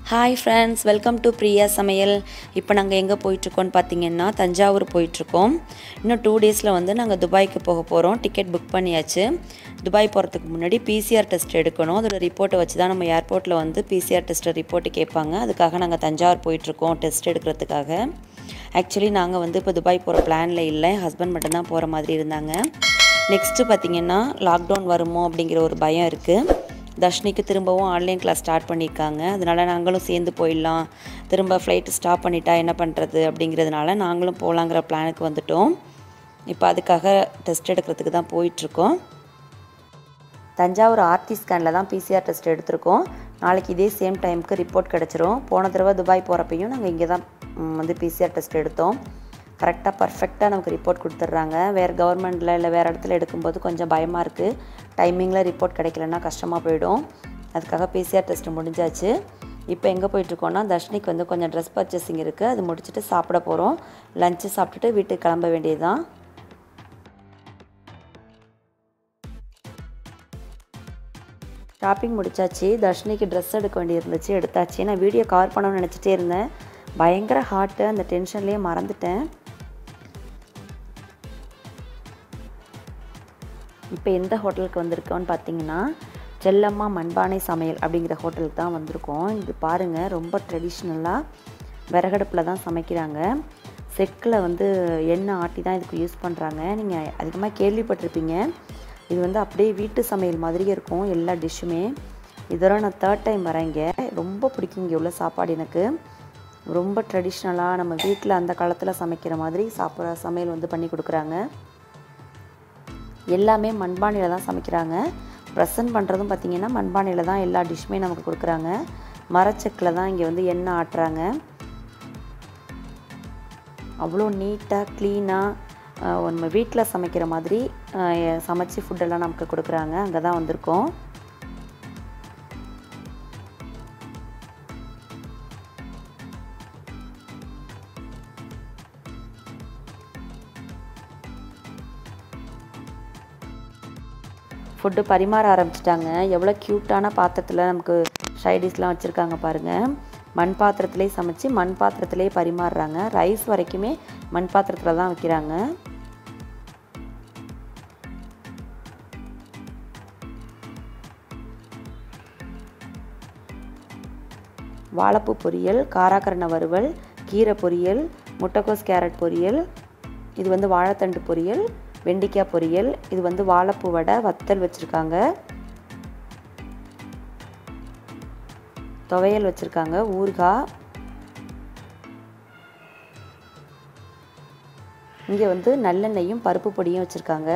hi friends welcome to Priya சமையல் இப்போ நாங்கள் எங்கே போயிட்டுருக்கோம்னு பார்த்தீங்கன்னா தஞ்சாவூர் போயிட்டுருக்கோம் இன்னும் டூ டேஸில் வந்து நாங்கள் துபாய்க்கு போக போகிறோம் டிக்கெட் புக் பண்ணியாச்சு துபாய் போகிறதுக்கு முன்னாடி பிசிஆர் டெஸ்ட் எடுக்கணும் அதோட ரிப்போர்ட்டை வச்சு தான் நம்ம ஏர்போர்ட்டில் வந்து பிசிஆர் டெஸ்ட்டை ரிப்போர்ட்டு கேட்பாங்க அதுக்காக நாங்கள் தஞ்சாவூர் போயிட்டுருக்கோம் டெஸ்ட் எடுக்கிறதுக்காக ஆக்சுவலி நாங்கள் வந்து இப்போ துபாய் போகிற பிளானில் இல்லை ஹஸ்பண்ட் மட்டும்தான் போகிற மாதிரி இருந்தாங்க நெக்ஸ்ட்டு பார்த்திங்கன்னா லாக்டவுன் வருமோ அப்படிங்கிற ஒரு பயம் இருக்குது தர்ஷினிக்கு திரும்பவும் ஆன்லைன் கிளாஸ் ஸ்டார்ட் பண்ணியிருக்காங்க அதனால் நாங்களும் சேர்ந்து போயிடலாம் திரும்ப ஃப்ளைட்டு ஸ்டாப் பண்ணிட்டா என்ன பண்ணுறது அப்படிங்கிறதுனால நாங்களும் போகலாங்கிற பிளானுக்கு வந்துட்டோம் இப்போ அதுக்காக டெஸ்ட் எடுக்கிறதுக்கு தான் போயிட்டுருக்கோம் தஞ்சாவூர் ஆர்டி ஸ்கேனில் தான் பிசிஆர் டெஸ்ட் எடுத்திருக்கோம் நாளைக்கு இதே சேம் டைமுக்கு ரிப்போர்ட் கிடச்சிரும் போன தடவை துபாய் போகிறப்பையும் நாங்கள் இங்கே தான் ம், வந்து பிசிஆர் டெஸ்ட் எடுத்தோம் கரெக்டாக பர்ஃபெக்டாக நமக்கு ரிப்போர்ட் கொடுத்துட்றாங்க வேறு கவர்மெண்ட்டில் இல்லை வேறு இடத்துல எடுக்கும்போது கொஞ்சம் பயமாக இருக்குது டைமிங்கில் ரிப்போர்ட் கிடைக்கலன்னா கஷ்டமாக போயிடும் அதுக்காக பிசிஆர் டெஸ்ட் முடிஞ்சாச்சு இப்போ எங்கே போயிட்டுருக்கோன்னா தர்ஷினிக்கு வந்து கொஞ்சம் ட்ரெஸ் பர்ச்சேசிங் இருக்குது அது முடிச்சுட்டு சாப்பிட போகிறோம் லஞ்சு சாப்பிட்டுட்டு வீட்டுக்கு கிளம்ப வேண்டியது தான் ஷாப்பிங் முடிச்சாச்சு தர்ஷினிக்கு ட்ரெஸ் எடுக்க வேண்டியிருந்துச்சு எடுத்தாச்சு நான் வீடியோ கவர் பண்ணணும்னு நினச்சிட்டே இருந்தேன் பயங்கர ஹார்ட்டு அந்த டென்ஷன்லேயே மறந்துட்டேன் இப்போ எந்த ஹோட்டலுக்கு வந்திருக்கோன்னு பார்த்தீங்கன்னா செல்லம்மா மண்பானை சமையல் அப்படிங்கிற ஹோட்டலுக்கு தான் வந்திருக்கோம் இது பாருங்கள் ரொம்ப ட்ரெடிஷ்னலாக விறகடுப்பில் தான் சமைக்கிறாங்க செக்கில் வந்து எண்ணெய் ஆட்டி தான் இதுக்கு யூஸ் பண்ணுறாங்க நீங்கள் அதிகமாக கேள்விப்பட்டிருப்பீங்க இது வந்து அப்படியே வீட்டு சமையல் மாதிரியே இருக்கும் எல்லா டிஷ்ஷுமே இதோட நான் தேர்ட் டைம் வரேன் இங்கே ரொம்ப பிடிக்கும் இங்கே உள்ள சாப்பாடு எனக்கு ரொம்ப ட்ரெடிஷ்னலாக நம்ம வீட்டில் அந்த காலத்தில் சமைக்கிற மாதிரி சாப்பிட்ற சமையல் வந்து பண்ணி கொடுக்குறாங்க எல்லாமே மண்பானையில் தான் சமைக்கிறாங்க ப்ரெசன்ட் பண்ணுறதும் பார்த்திங்கன்னா மண்பானையில் தான் எல்லா டிஷ்ஷுமே நமக்கு கொடுக்குறாங்க மரச்செக்கில் தான் இங்கே வந்து எண்ணெய் ஆட்டுறாங்க அவ்வளோ நீட்டாக க்ளீனாக நம்ம வீட்டில் சமைக்கிற மாதிரி அஹ், சமைச்சு ஃபுட்டெல்லாம் நமக்கு கொடுக்குறாங்க அங்கே தான் வந்திருக்கோம் ஃபுட்டு பரிமாற ஆரம்பிச்சிட்டாங்க எவ்வளோ க்யூட்டான பாத்திரத்தில் நமக்கு ஷைடிஷ்லாம் வச்சுருக்காங்க பாருங்கள் மண் பாத்திரத்திலே சமைச்சு மண் பாத்திரத்திலே பரிமாறுறாங்க ரைஸ் வரைக்குமே மண் பாத்திரத்தில் தான் வைக்கிறாங்க வாழைப்பூ பொரியல் காராக்கரணை வறுவல் கீரை பொரியல் முட்டைக்கோஸ் கேரட் பொரியல் இது வந்து வாழைத்தண்டு பொரியல் வெண்டிக்காய் பொரியல் இது வந்து வாழைப்பூ வடை வத்தல் வச்சுருக்காங்க துவையல் வச்சுருக்காங்க ஊறுகாய் இங்கே வந்து நல்லெண்ணெயும் பருப்பு பொடியும் வச்சுருக்காங்க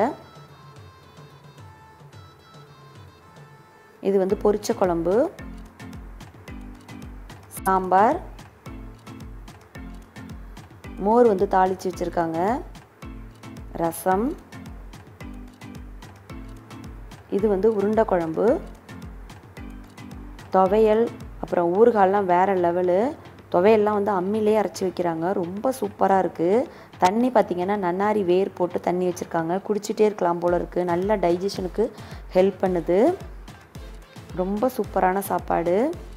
இது வந்து பொரிச்ச குழம்பு சாம்பார் மோர் வந்து தாளித்து வச்சுருக்காங்க ரசம் இது வந்து உருண்டை குழம்பு துவையல் அப்புறம் ஊறுகாயெல்லாம் வேறு லெவலு துவையல்லாம் வந்து அம்மிலே அரைச்சி வைக்கிறாங்க ரொம்ப சூப்பராக இருக்குது தண்ணி பார்த்திங்கன்னா நன்னாரி வேர் போட்டு தண்ணி வச்சுருக்காங்க குடிச்சிட்டே இருக்கலாம் போல் இருக்குது நல்ல டைஜஷனுக்கு ஹெல்ப் பண்ணுது ரொம்ப சூப்பரான சாப்பாடு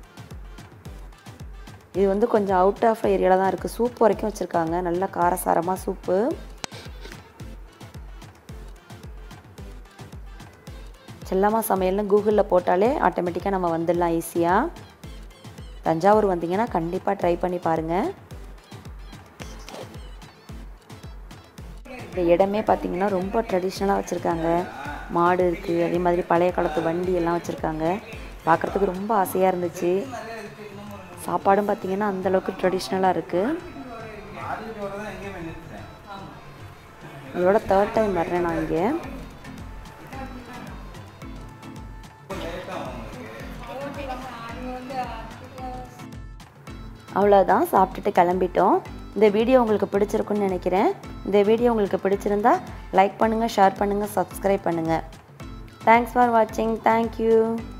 இது வந்து கொஞ்சம் அவுட் ஆஃப் ஏரியாவில் தான் இருக்குது சூப் வரைக்கும் வச்சுருக்காங்க நல்ல காரசாரமாக சூப்பு செல்லம்மா சமையல்னு கூகுளில் போட்டாலே ஆட்டோமேட்டிக்காக நம்ம வந்துடலாம் ஈஸியாக தஞ்சாவூர் வந்தீங்கன்னா கண்டிப்பாக ட்ரை பண்ணி பாருங்கள் இந்த இடமே பார்த்திங்கன்னா ரொம்ப ட்ரெடிஷ்னலாக வச்சுருக்காங்க மாடு இருக்குது அதே மாதிரி பழைய காலத்து வண்டி எல்லாம் வச்சுருக்காங்க பார்க்குறதுக்கு ரொம்ப ஆசையாக இருந்துச்சு சாப்பாடும் பார்த்திங்கன்னா அந்தளவுக்கு ட்ரெடிஷ்னலாக இருக்குது இதோட தேர்ட் டைம் வர்றேன் நான் இங்கே அவ்வளோதான் சாப்பிட்டுட்டு கிளம்பிட்டோம் இந்த வீடியோ உங்களுக்கு பிடிச்சிருக்குன்னு நினைக்கிறேன் இந்த வீடியோ உங்களுக்கு பிடிச்சிருந்தா லைக் பண்ணுங்கள் ஷேர் பண்ணுங்கள் சப்ஸ்கிரைப் பண்ணுங்கள் தேங்க்ஸ் ஃபார் வாட்சிங் தேங்க்யூ